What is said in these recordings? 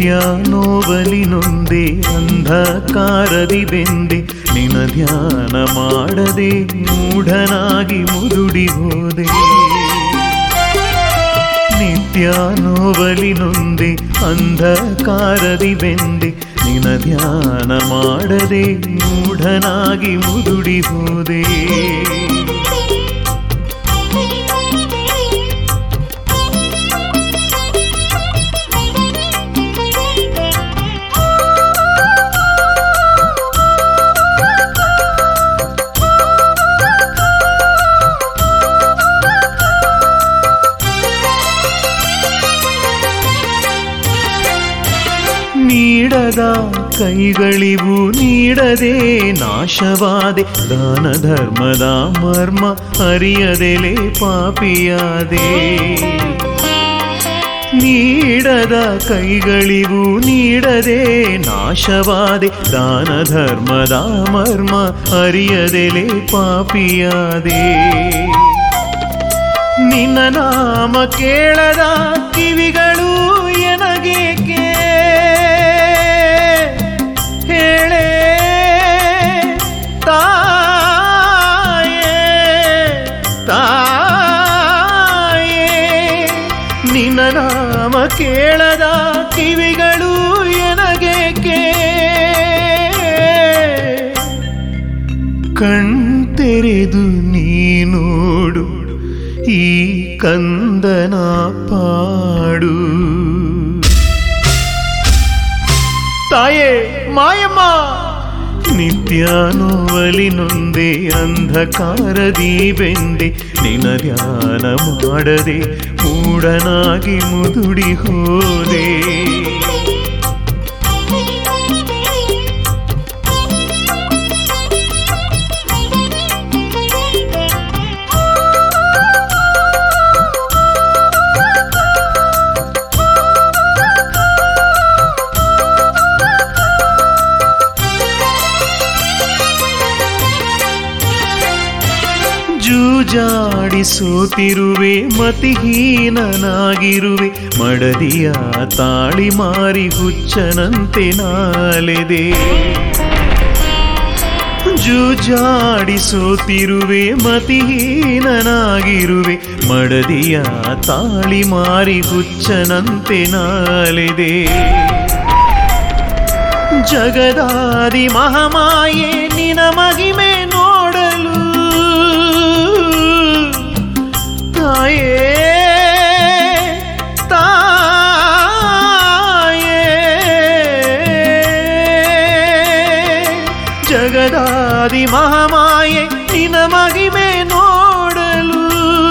ನಿತ್ಯ ನೋವಲಿ ನೊಂದೆ ಅಂಧಕಾರದಿ ಬೆಂದೆ ನಿನ ಧ್ಯಾನ ಮಾಡದೆ ಮೂಢನಾಗಿ ಮುದುಡಿ ಹೋದೆ ನಿತ್ಯ ನೋವಲಿ ನೊಂದೆ ಅಂಧಕಾರದಿ ಬೆಂದೆ ನಿನ ಧ್ಯಾನ ಮಾಡದೆ ಮೂಢನಾಗಿ ಮುದುಡಿ ಹೋದೆ ನೀಡದ ಕೈಗಳಿವು ನೀಡದೆ ನಾಶವಾದೆ ದಾನ ಧರ್ಮದ ಮರ್ಮ ಅರಿಯದೆಲೆ ಪಾಪಿಯಾದೆ ನೀಡದ ಕೈಗಳಿವು ನೀಡದೆ ನಾಶವಾದೆ ದಾನ ಧರ್ಮದ ಮರ್ಮ ಅರಿಯದೆಲೆ ಪಾಪಿಯಾದೆ ನಿನ್ನ ನಾಮ ಕೇಳದ ಕಿವಿಗಳು ಎನಗೇಕೆ ಹೇಳೆ ತಾಯೇ ತಾಯೇ ನಿನ್ನ ನಾಮ ಕೇಳದ ಕಿವಿಗಳು ಎನಗೇಕೆ ಕಣ್ತೆರೆದು ನೀನೋಡು ಈ ಕಂದನ ಪಾಡು ತಾಯೇ ಮಾಯಮ್ಮ ನಿತ್ಯ ನೋವಲಿ ನೊಂದೆ ಅಂಧಕಾರದಿ ಬೆಂದೆ ನಿನ ಧ್ಯಾನ ಮಾಡದೆ ಮೂಢನಾಗಿ ಮುದುಡಿ ಹೋದೆ ಜೂಜಾಡಿ ಸೋತಿರುವೆ ಮತಿಹೀನನಾಗಿರುವೆ ಮಡದಿಯ ತಾಳಿ ಮಾರಿ ಹುಚ್ಚನಂತೆ ನಾಲೆದೆ ಜೂಜಾಡಿ ಸೋತಿರುವೆ ಮತಿಹೀನನಾಗಿರುವೆ ಮಡದಿಯ ತಾಳಿ ಮಾರಿ ಹುಚ್ಚನಂತೆ ನಾಲೆದೆ ಜಗದಾದಿ ಮಹಾಮಾಯೆ ನಿನ ಮಹಿಮೆ ನೋಡಲು ತಾಯೇ ತಾಯೇ ಜಗದಾದಿ ಮಹಾಮಾಯೆ ನಿನ ಮಹಿಮೆ ನೋಡಲು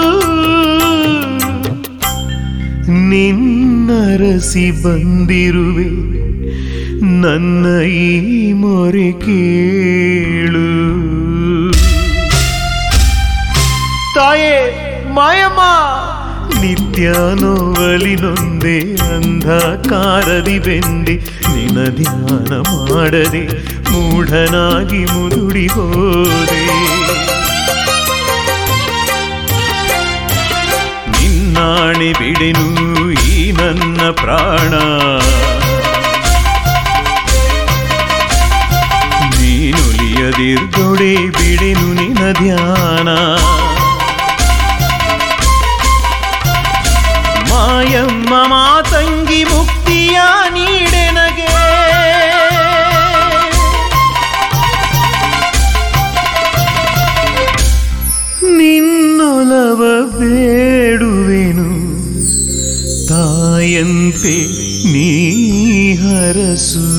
ನಿನ್ನರಸಿ ಬಂದಿರುವೆ ನನ್ನ ಈ ಮೊರೆ ಕೇಳು ತಾಯೇ ಮಾಯಮ್ಮ ನಿತ್ಯ ನೋವಲಿ ನೊಂದೆ ಅಂಧಕಾರದಿ ಬೆಂದೆ ನಿನ ಧ್ಯಾನ ಮಾಡದೆ ಮೂಢನಾಗಿ ಮುದುಡಿ ಹೋದೆ ನಿನ್ನಾಣೆ ಬಿಡೆನು ಈ ನನ್ನ ಪ್ರಾಣ ನೀನುಲಿಯದಿರ್ದೊಡೆ ಬಿಡೆನು ನಿನ ಧ್ಯಾನ ಮಾಯಮ್ಮ ಮಾತಂಗಿ ಮುಕ್ತಿಯ ನೀಡೆನಗೆ ನಿನ್ನೊಲವ ಬೇಡುವೆನು ತಾಯಂತೆ ನೀ ಹರಸು